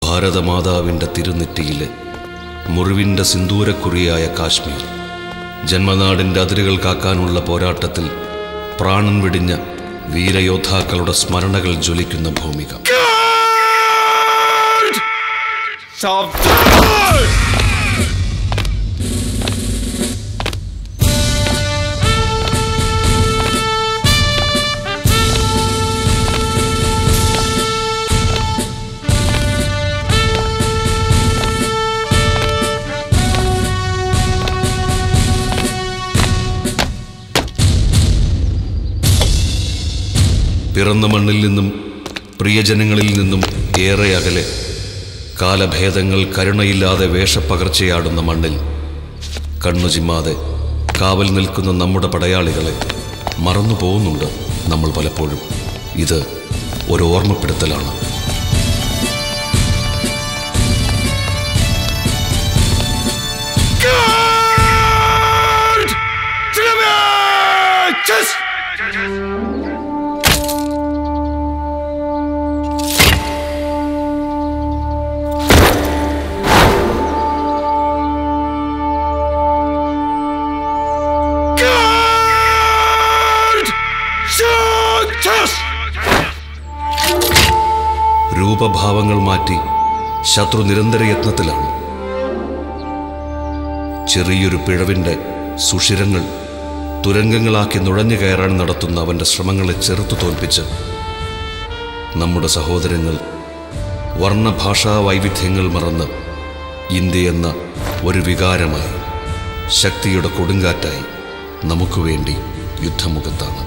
ഭാരതമാതാവിൻ്റെ തിരുനെറ്റിയിലെ മുറിവിൻ്റെ സിന്ദൂരക്കുറിയായ കാശ്മീർ ജന്മനാടിൻ്റെ അതിരുകൾ കാക്കാനുള്ള പോരാട്ടത്തിൽ പ്രാണൻ വെടിഞ്ഞ വീരയോദ്ധാക്കളുടെ സ്മരണകൾ ജ്വലിക്കുന്ന ഭൂമിക പിറന്ന മണ്ണിൽ നിന്നും പ്രിയജനങ്ങളിൽ നിന്നും ഏറെ അകലെ കാലഭേദങ്ങൾ കരുണയില്ലാതെ വേഷപ്പകർച്ചയാടുന്ന മണ്ണിൽ കണ്ണു ചിമ്മാതെ കാവൽ നിൽക്കുന്ന നമ്മുടെ പടയാളികളെ മറന്നു പോകുന്നുണ്ട് നമ്മൾ പലപ്പോഴും ഇത് ഒരു ഓർമ്മപ്പെടുത്തലാണ് രൂപഭാവങ്ങൾ മാറ്റി ശത്രു നിരന്തര യത്നത്തിലാണ് ചെറിയൊരു പിഴവിൻ്റെ സുഷിരങ്ങൾ തുരങ്കങ്ങളാക്കി നുഴഞ്ഞു കയറാൻ നടത്തുന്ന അവൻ്റെ ശ്രമങ്ങളെ ചെറുത്തു തോൽപ്പിച്ച് നമ്മുടെ സഹോദരങ്ങൾ വർണ്ണഭാഷാ വൈവിധ്യങ്ങൾ മറന്ന് ഇന്ത്യ എന്ന ഒരു വികാരമായി ശക്തിയുടെ കൊടുങ്കാറ്റായി നമുക്ക് വേണ്ടി യുദ്ധമുഖത്താണ്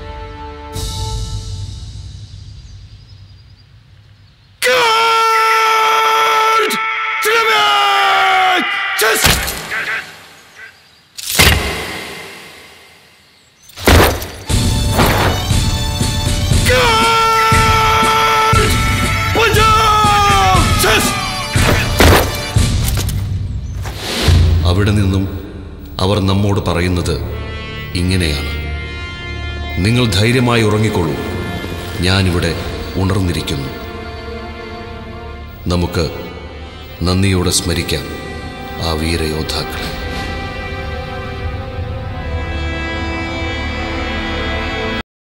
അവിടെ നിന്നും അവർ നമ്മോട് പറയുന്നത് ഇങ്ങനെയാണ് നിങ്ങൾ ധൈര്യമായി ഉറങ്ങിക്കൊള്ളൂ ഞാനിവിടെ ഉണർന്നിരിക്കുന്നു നമുക്ക് നന്ദിയോടെ സ്മരിക്കാം ആ വീരയോദ്ധാക്കളെ